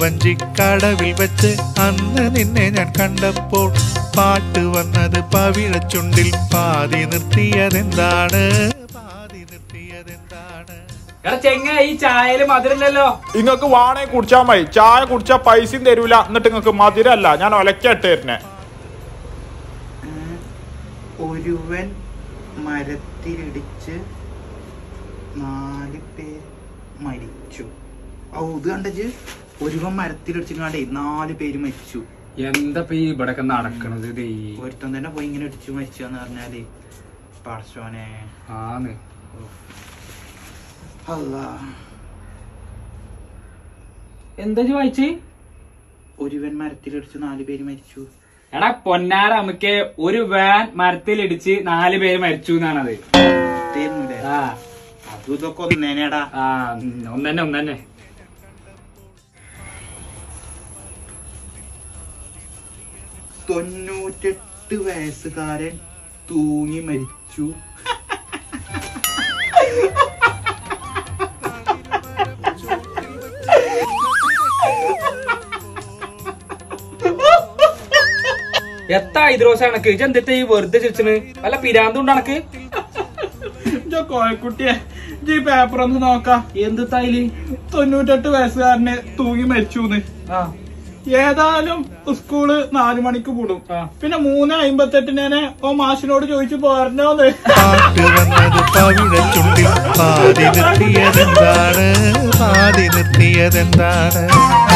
വഞ്ചിക്കടവിൽ വെച്ച് അന്ന് നിന്നെ ഞാൻ കണ്ടപ്പോൾ പാട്ട് വന്നത് പവിഴച്ചുണ്ടിൽ പാതി നിർത്തിയതെന്താണ് പാതി നിർത്തിയതെന്താണ് എടാ ചെങ്ങ ഈ ചായയില് മധുരല്ലല്ലോ ഇങ്ങക്ക് വാണേ കുടിച്ചാ മതി ചായ കുടിച്ചാ പൈസയും തരൂല എന്നിട്ട് ഇങ്ങക്ക് മധുരല്ല ഞാൻ ഒലക്കട്ട് തരുന്നേ ഒരുവൻ മരത്തിലിടിച്ച് നാല് പേർ മരിച്ചു ഔ ഇത് കണ്ടച്ച് ഒരുവൻ മരത്തിലിടിച്ചിങ്ങാണ്ടേ നാല് പേര് മരിച്ചു എന്താ ഈ ഇവിടൊക്കെ നടക്കണത് ഇത് ഈ ഒരുത്തൻ തന്നെ പോയി ഇങ്ങനെ ഇടിച്ചു മരിച്ചു എന്ന് പറഞ്ഞാല് പടച്ചോനെ ആന്ന് അല്ലാ എന്താ ഇജ്ജ് വായിച്ച് ഒരുവൻ മരത്തിലിടിച്ച് നാല് പേര് മരിച്ചു എടാ പൊന്നാര നമുക്ക് ഒരു വാൻ മരത്തിലിടിച്ച് നാല് പേര് മരിച്ചു എന്നാണത് തീർന്നില്ലേ ആ അതും ഇതൊക്കെ ഒന്നേനേടാ ആ ഒന്നെ ഒന്നെ തൊണ്ണൂറ്റെട്ട് വയസ്സുകാരൻ തൂങ്ങി മരിച്ചു എത്താ ഇദ്രോസ കണക്ക് ഇജ്ജ് എന്തിട്ട് ഈ വെറുതെ ചിരിച്ചണ് വല്ല പിരാന്തുണ്ട് കണക്ക് കോയക്കുട്ടിയെ ഈ പേപ്പർ ഒന്ന് നോക്കാം എന്ത് തൈല് തൊണ്ണൂറ്റെട്ട് വയസ്സുകാരനെ തൂങ്ങി മരിച്ചു ആ ഏതായാലും സ്കൂള് നാലു മണിക്ക് കൂടും ആ. പിന്നെ മൂന്ന് അമ്പത്തെട്ടിനെ ഓ മാഷിനോട് ചോദിച്ചു പോരണോന്ന് പാട്ട് വന്നത് പവിഴച്ചുണ്ടിൽ പാതി നിർത്തിയതെന്താണ് പാതി നിർത്തിയതെന്താണ്